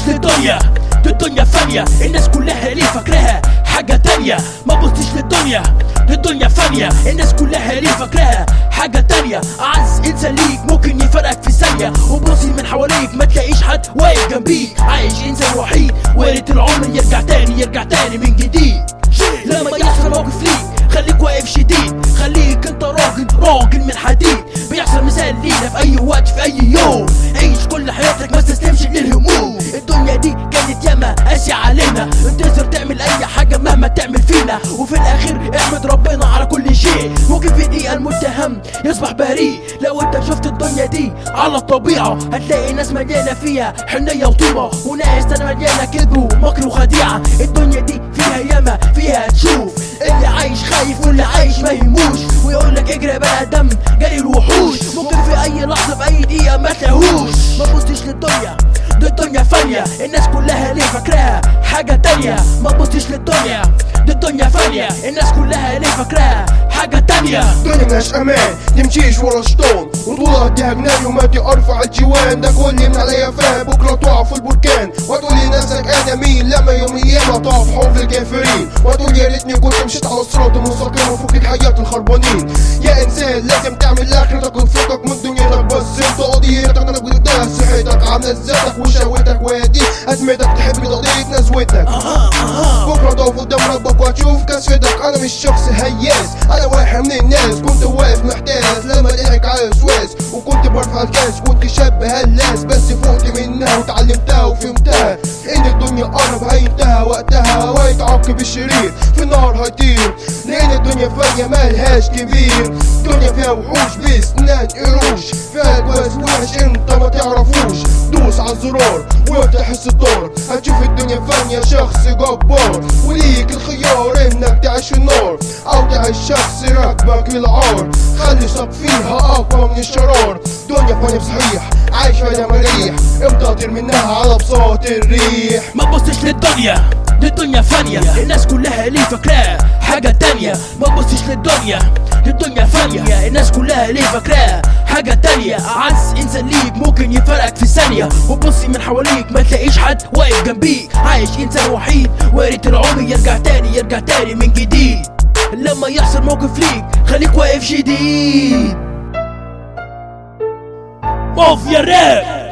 تبصش للدنيا دي الدنيا فانية الناس كلها ليه فاكراها حاجة تانية ما تبصش للدنيا دي الدنيا فانية الناس كلها ليه فاكراها حاجة تانية أعز إنسان ليك ممكن يفرقك في ثانية وبصي من حواليك ما تلاقيش حد واقف جنبيك عايش إنسان وحيد وارد العمر يرجع تاني يرجع تاني من جديد لما يحصل موقف ليك خليك واقف شديد خليك انت راجل راجل من حديد بيحصل مثال لينا في اي وقت في اي يوم عيش كل حياتك ما تستسلمش للهموم الدنيا دي كانت ياما قاسية علينا تقدر تعمل اي حاجة مهما تعمل فينا وفي الاخر احمد ربنا على كل شيء ممكن في دقيقة المتهم يصبح بريء لو انت شفت الدنيا دي على الطبيعة هتلاقي ناس مليانة فيها حنية وطيبة وناس تانية مليانة كذب ومكر وخديعة الدنيا دي فيها ياما فيها تشوف اللي عايش خايف واللي عايش ما يهموش ويقول لك اجري يا بني ادم جري الوحوش ممكن في اي لحظه في اي دقيقه ما تلاقوش ما تبصش للدنيا دي الدنيا فانية الناس كلها ليه فاكراها حاجة تانية ما تبصش للدنيا دي الدنيا فانية الناس كلها ليه فاكراها حاجة تانية الدنيا ملهاش امان تمشيش ورا شطون وطولها اديها جنان وماتي ارفع الجوان ده كل من عليا فاهم بكره تقع في البركان وتقول لنفسك انا مين لما يوم ايام تقع في حوض الكافرين وتقول يا ريتني كنت مشيت على الصراط المستقيم وفكك حياة الخربانين يا انسان لازم تعمل اخرتك وتفكك من دنيتك بس انت قضيتك انا بقدها صحتك عامله ذاتك وشهوتك وهي ازمتك تحب قضيه نزوتك بكره تقف قدام ربك وهتشوف كسفتك انا مش شخص هياس انا واحد من الناس كنت واقف محتاس لما ضحك على الوسواس وكنت برفع الكاس كنت شاب هلاس بس فوقت منها وتعلمتها وفهمتها ان الدنيا قرب هينتهى وقتها ويتعاقب الشرير في النار هيطير لان الدنيا فانية مالهاش كبير الدنيا فيها وحوش بسنان قروش فيها كويس وحش انت ما تعرفوش دوس على الزرار وافتح الستار هتشوف الدنيا فانية شخص جبار وليك الخيار انك تعيش في النار او تعيش شخص راكبك للعار خلي صك فيها اقوى من الشرار دنيا فانية بصحيح عايش فيها مريح امتى اطير منها على بساط الريح ما تبصش للدنيا دي الدنيا فانية الناس كلها ليه فاكراها حاجة تانية ما تبصش للدنيا دي الدنيا فانية الناس كلها ليه فاكراها حاجة تانية أعز إنسان ليك ممكن يفرقك في ثانية وتبصي من حواليك ما تلاقيش حد واقف جنبيك عايش إنسان وحيد وارد العمر يرجع تاني يرجع تاني من جديد لما يحصل موقف ليك خليك واقف شديد مافيا راب